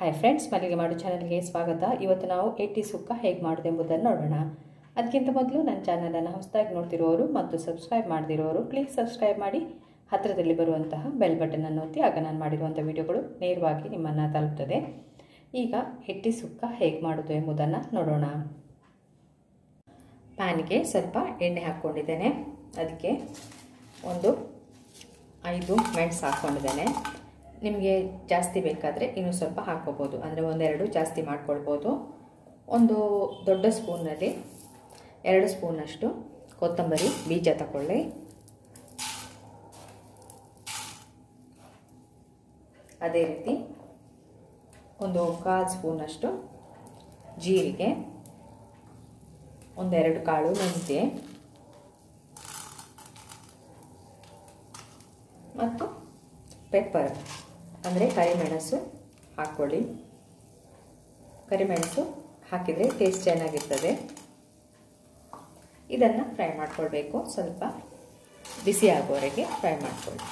hi friends ಮನೆಗೆ ಮಾಡು ಚಾನಲ್ಗೆ ಸ್ವಾಗತ ಇವತ್ತು ನಾವು ಏಟಿ ಸುಕ್ಕ ಹೇಗೆ ಮಾಡೋದು ಎಂಬುದನ್ನು ನೋಡೋಣ ಅದಕ್ಕಿಂತ ಮೊದಲು ನನ್ನ ಚಾನಲನ್ನು ಹೊಸದಾಗಿ ನೋಡ್ತಿರೋರು ಮತ್ತು ಸಬ್ಸ್ಕ್ರೈಬ್ ಮಾಡದಿರೋರು ಪ್ಲೀಸ್ ಸಬ್ಸ್ಕ್ರೈಬ್ ಮಾಡಿ ಹತ್ತಿರದಲ್ಲಿ ಬರುವಂತಹ ಬೆಲ್ ಬಟನನ್ನು ಒತ್ತಿ ಆಗ ನಾನು ಮಾಡಿರುವಂಥ ವಿಡಿಯೋಗಳು ನೇರವಾಗಿ ನಿಮ್ಮನ್ನು ತಲುಪ್ತದೆ ಈಗ ಎಟ್ಟಿ ಸುಕ್ಕ ಹೇಗೆ ಮಾಡೋದು ಎಂಬುದನ್ನು ನೋಡೋಣ ಪ್ಯಾನ್ಗೆ ಸ್ವಲ್ಪ ಎಣ್ಣೆ ಹಾಕ್ಕೊಂಡಿದ್ದೇನೆ ಅದಕ್ಕೆ ಒಂದು ಐದು ಮೆಣಸು ಹಾಕ್ಕೊಂಡಿದ್ದೇನೆ ನಿಮಗೆ ಜಾಸ್ತಿ ಬೇಕಾದರೆ ಇನ್ನೂ ಸ್ವಲ್ಪ ಹಾಕ್ಕೋಬೋದು ಅಂದರೆ ಒಂದೆರಡು ಜಾಸ್ತಿ ಮಾಡ್ಕೊಳ್ಬೋದು ಒಂದು ದೊಡ್ಡ ಸ್ಪೂನಲ್ಲಿ ಎರಡು ಸ್ಪೂನಷ್ಟು ಕೊತ್ತಂಬರಿ ಬೀಜ ತಗೊಳ್ಳಿ ಅದೇ ರೀತಿ ಒಂದು ಕಾಲು ಸ್ಪೂನಷ್ಟು ಜೀರಿಗೆ ಒಂದೆರಡು ಕಾಳು ಮೆಂತ್ಯ ಮತ್ತು ಪೆಪ್ಪರ್ ಅಂದರೆ ಕರಿಮೆಣಸು ಹಾಕ್ಕೊಳ್ಳಿ ಕರಿಮೆಣಸು ಹಾಕಿದರೆ ಟೇಸ್ಟ್ ಚೆನ್ನಾಗಿರ್ತದೆ ಇದನ್ನು ಫ್ರೈ ಮಾಡ್ಕೊಳ್ಬೇಕು ಸ್ವಲ್ಪ ಬಿಸಿ ಆಗುವವರೆಗೆ ಫ್ರೈ ಮಾಡ್ಕೊಳ್ಳಿ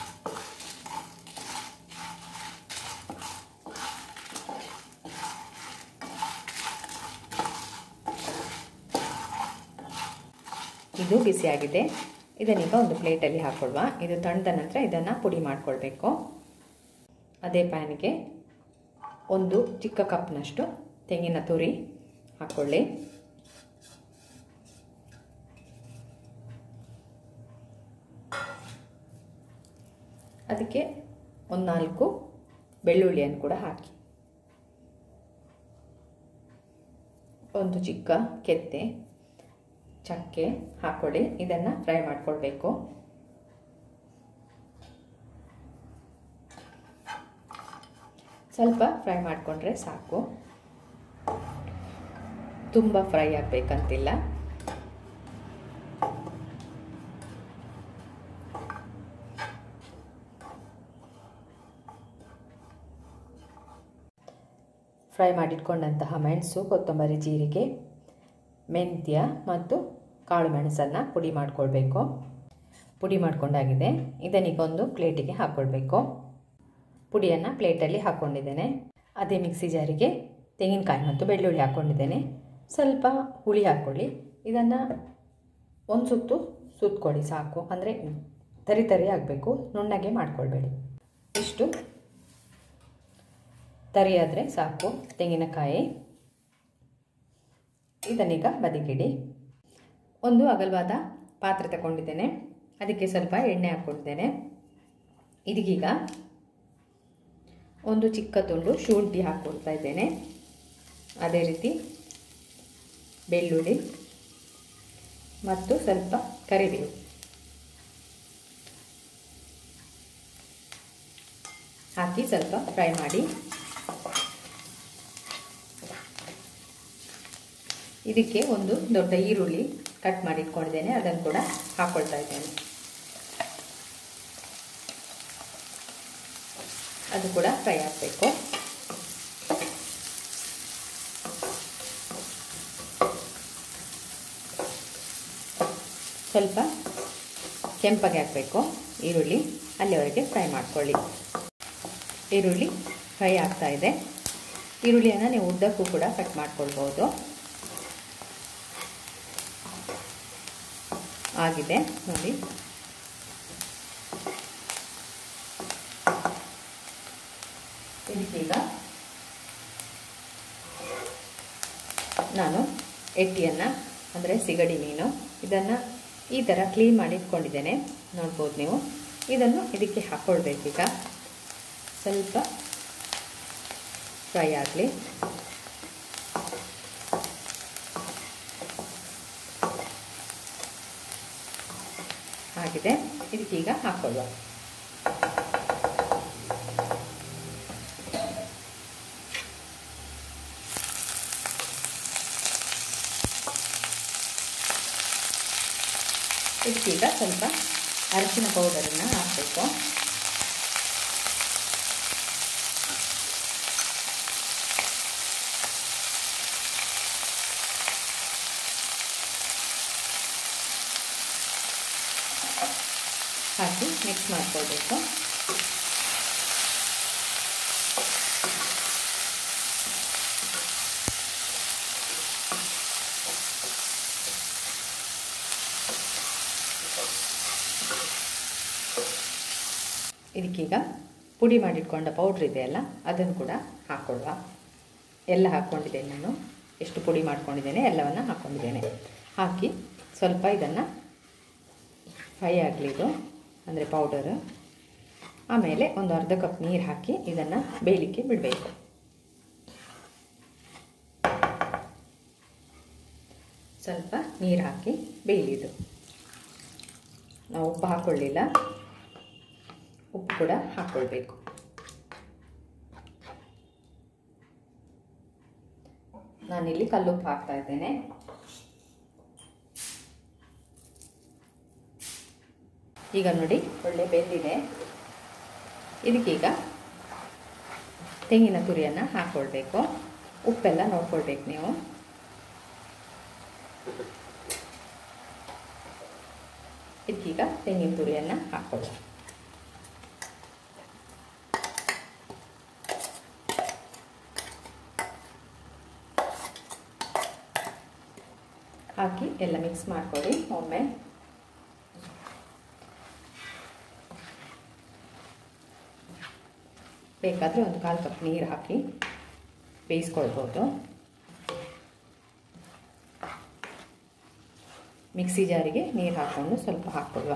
ಇದು ಬಿಸಿಯಾಗಿದೆ ಇದನ್ನೀಗ ಒಂದು ಪ್ಲೇಟಲ್ಲಿ ಹಾಕ್ಕೊಳ್ವಾ ಇದು ತಣ್ಣದ ನಂತರ ಇದನ್ನು ಪುಡಿ ಮಾಡ್ಕೊಳ್ಬೇಕು ಅದೇ ಪ್ಯಾನಿಗೆ ಒಂದು ಚಿಕ್ಕ ಕಪ್ನಷ್ಟು ತೆಂಗಿನ ತುರಿ ಹಾಕ್ಕೊಳ್ಳಿ ಅದಕ್ಕೆ ಒಂದು ನಾಲ್ಕು ಬೆಳ್ಳುಳ್ಳಿಯನ್ನು ಕೂಡ ಹಾಕಿ ಒಂದು ಚಿಕ್ಕ ಕೆತ್ತೆ ಚಕ್ಕೆ ಹಾಕ್ಕೊಳ್ಳಿ ಇದನ್ನು ಫ್ರೈ ಮಾಡ್ಕೊಳ್ಬೇಕು ಸ್ವಲ್ಪ ಫ್ರೈ ಮಾಡಿಕೊಂಡ್ರೆ ಸಾಕು ತುಂಬ ಫ್ರೈ ಆಗಬೇಕಂತಿಲ್ಲ ಫ್ರೈ ಮಾಡಿಟ್ಕೊಂಡಂತಹ ಮೆಣಸು ಕೊತ್ತಂಬರಿ ಜೀರಿಗೆ ಮೆಂತ್ಯ ಮತ್ತು ಕಾಳು ಮೆಣಸನ್ನು ಪುಡಿ ಮಾಡಿಕೊಳ್ಬೇಕು ಪುಡಿ ಮಾಡ್ಕೊಂಡಾಗಿದೆ ಇದನ್ನೀಗೊಂದು ಪ್ಲೇಟಿಗೆ ಹಾಕ್ಕೊಳ್ಬೇಕು ಪುಡಿಯನ್ನು ಪ್ಲೇಟಲ್ಲಿ ಹಾಕ್ಕೊಂಡಿದ್ದೇನೆ ಅದೇ ಮಿಕ್ಸಿ ಜಾರಿಗೆ ತೆಂಗಿನಕಾಯಿ ಮತ್ತು ಬೆಳ್ಳುಳ್ಳಿ ಹಾಕ್ಕೊಂಡಿದ್ದೇನೆ ಸ್ವಲ್ಪ ಹುಳಿ ಹಾಕ್ಕೊಳ್ಳಿ ಇದನ್ನು ಒಂದು ಸುತ್ತು ಸುತ್ತಕೊಳ್ಳಿ ಸಾಕು ಅಂದರೆ ತರಿ ತರಿ ಆಗಬೇಕು ನುಣ್ಣಗೆ ಮಾಡ್ಕೊಳ್ಬೇಡಿ ಇಷ್ಟು ತರಿಯಾದರೆ ಸಾಕು ತೆಂಗಿನಕಾಯಿ ಇದನ್ನೀಗ ಬದಿಗಿಡಿ ಒಂದು ಅಗಲವಾದ ಪಾತ್ರೆ ತಗೊಂಡಿದ್ದೇನೆ ಅದಕ್ಕೆ ಸ್ವಲ್ಪ ಎಣ್ಣೆ ಹಾಕ್ಕೊಂಡಿದ್ದೇನೆ ಇದಕ್ಕೀಗ ಒಂದು ಚಿಕ್ಕ ತುಂಡು ಶುಂಠಿ ಹಾಕ್ಕೊಳ್ತಾ ಇದ್ದೇನೆ ಅದೇ ರೀತಿ ಬೆಳ್ಳುಳ್ಳಿ ಮತ್ತು ಸ್ವಲ್ಪ ಕರಿಬೇವು ಹಾಕಿ ಸ್ವಲ್ಪ ಫ್ರೈ ಮಾಡಿ ಇದಕ್ಕೆ ಒಂದು ದೊಡ್ಡ ಈರುಳ್ಳಿ ಕಟ್ ಮಾಡಿ ಇಟ್ಕೊಂಡಿದ್ದೇನೆ ಅದನ್ನು ಕೂಡ ಹಾಕ್ಕೊಳ್ತಾ ಇದ್ದೇನೆ ಅದು ಕೂಡ ಫ್ರೈ ಆಗಬೇಕು ಸ್ವಲ್ಪ ಕೆಂಪಗೆ ಹಾಕಬೇಕು ಈರುಳ್ಳಿ ಅಲ್ಲಿವರೆಗೆ ಫ್ರೈ ಮಾಡ್ಕೊಳ್ಳಿ ಈರುಳ್ಳಿ ಫ್ರೈ ಆಗ್ತಾ ಇದೆ ಈರುಳ್ಳಿಯನ್ನು ನೀವು ಉದ್ದಕ್ಕೂ ಕೂಡ ಕಟ್ ಮಾಡ್ಕೊಳ್ಬೋದು ಆಗಿದೆ ನೋಡಿ ಇದಕ್ಕೀಗ ನಾನು ಎಟ್ಟಿಯನ್ನು ಅಂದರೆ ಸಿಗಡಿ ಮೀನು ಇದನ್ನು ಈ ಥರ ಕ್ಲೀನ್ ಮಾಡಿ ಇಟ್ಕೊಂಡಿದ್ದೇನೆ ನೋಡ್ಬೋದು ನೀವು ಇದನ್ನು ಇದಕ್ಕೆ ಹಾಕ್ಕೊಳ್ಬೇಕೀಗ ಸ್ವಲ್ಪ ಫ್ರೈ ಆಗಲಿ ಆಗಿದೆ ಇದಕ್ಕೀಗ ಹಾಕೊಳ್ಳುವ ಇದಕ್ಕೀಗ ಸ್ವಲ್ಪ ಅರಿಶಿನ ಪೌಡರನ್ನು ಹಾಕಬೇಕು ಹಾಕಿ ಮಿಕ್ಸ್ ಮಾಡ್ಕೊಳ್ಬೇಕು ಇದಕ್ಕೀಗ ಪುಡಿ ಮಾಡಿಟ್ಕೊಂಡ ಪೌಡ್ರ್ ಇದೆಯಲ್ಲ ಅದನ್ನು ಕೂಡ ಹಾಕ್ಕೊಳ್ಳುವ ಎಲ್ಲ ಹಾಕ್ಕೊಂಡಿದ್ದೇನೆ ನಾನು ಎಷ್ಟು ಪುಡಿ ಮಾಡ್ಕೊಂಡಿದ್ದೇನೆ ಎಲ್ಲವನ್ನು ಹಾಕ್ಕೊಂಡಿದ್ದೇನೆ ಹಾಕಿ ಸ್ವಲ್ಪ ಇದನ್ನು ಫ್ರೈ ಆಗಲಿ ಇದು ಅಂದರೆ ಪೌಡರು ಆಮೇಲೆ ಒಂದು ಅರ್ಧ ಕಪ್ ನೀರು ಹಾಕಿ ಇದನ್ನು ಬೇಯಲಿಕ್ಕೆ ಬಿಡಬೇಕು ಸ್ವಲ್ಪ ನೀರು ಹಾಕಿ ಬೇಯಲಿದು ನಾವು ಉಪ್ಪು ಹಾಕ್ಕೊಳ್ಳಿಲ್ಲ ಉಪ್ಪು ಕೂಡ ಹಾಕ್ಕೊಳ್ಬೇಕು ನಾನಿಲ್ಲಿ ಕಲ್ಲುಪ್ಪು ಹಾಕ್ತಾ ಇದ್ದೇನೆ ಈಗ ನೋಡಿ ಒಳ್ಳೆ ಬೆಂದಿದೆ ಇದಕ್ಕೀಗ ತೆಂಗಿನ ತುರಿಯನ್ನು ಹಾಕ್ಕೊಳ್ಬೇಕು ಉಪ್ಪೆಲ್ಲ ನೋಡ್ಕೊಳ್ಬೇಕು ನೀವು ಇದಕ್ಕೀಗ ತೆಂಗಿನ ತುರಿಯನ್ನು ಹಾಕ್ಕೊಳ್ಳಿ ಹಾಕಿ ಎಲ್ಲ ಮಿಕ್ಸ್ ಮಾಡ್ಕೊಳ್ಳಿ ಒಮ್ಮೆ ಬೇಕಾದರೆ ಒಂದು ಕಾಲು ಕಪ್ ನೀರು ಹಾಕಿ ಬೇಯಿಸ್ಕೊಳ್ಬೋದು ಮಿಕ್ಸಿ ಜಾರಿಗೆ ನೀರು ಹಾಕ್ಕೊಂಡು ಸ್ವಲ್ಪ ಹಾಕ್ಕೊಳ್ವ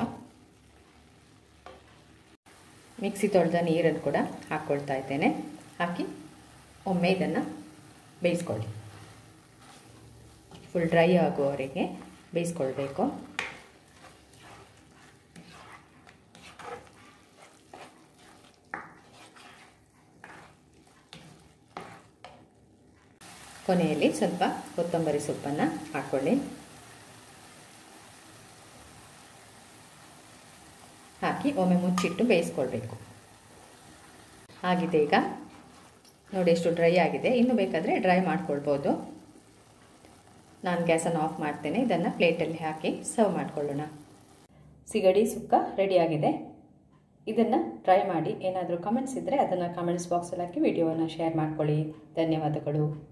ಮಿಕ್ಸಿ ತೊಳೆದ ನೀರನ್ನು ಕೂಡ ಹಾಕ್ಕೊಳ್ತಾ ಇದ್ದೇನೆ ಹಾಕಿ ಒಮ್ಮೆ ಇದನ್ನು ಬೇಯಿಸ್ಕೊಳ್ಳಿ ಫುಲ್ ಡ್ರೈ ಆಗುವವರೆಗೆ ಬೇಯಿಸ್ಕೊಳ್ಬೇಕು ಕೊನೆಯಲ್ಲಿ ಸ್ವಲ್ಪ ಕೊತ್ತಂಬರಿ ಸೊಪ್ಪನ್ನು ಹಾಕ್ಕೊಳ್ಳಿ ಹಾಕಿ ಒಮ್ಮೆ ಮುಚ್ಚಿಟ್ಟು ಬೇಯಿಸ್ಕೊಳ್ಬೇಕು ಆಗಿದೆ ಈಗ ನೋಡಿ ಎಷ್ಟು ಡ್ರೈ ಆಗಿದೆ ಇನ್ನು ಬೇಕಾದರೆ ಡ್ರೈ ಮಾಡ್ಕೊಳ್ಬೋದು ನಾನು ಗ್ಯಾಸನ್ನು ಆಫ್ ಮಾಡ್ತೇನೆ ಇದನ್ನು ಪ್ಲೇಟಲ್ಲಿ ಹಾಕಿ ಸರ್ವ್ ಮಾಡ್ಕೊಳ್ಳೋಣ ಸಿಗಡಿ ಸುಕ್ಕ ರೆಡಿಯಾಗಿದೆ ಇದನ್ನು ಟ್ರೈ ಮಾಡಿ ಏನಾದರೂ ಕಮೆಂಟ್ಸ್ ಇದ್ದರೆ ಅದನ್ನು ಕಮೆಂಟ್ಸ್ ಬಾಕ್ಸಲ್ಲಿ ಹಾಕಿ ವಿಡಿಯೋವನ್ನು ಶೇರ್ ಮಾಡ್ಕೊಳ್ಳಿ ಧನ್ಯವಾದಗಳು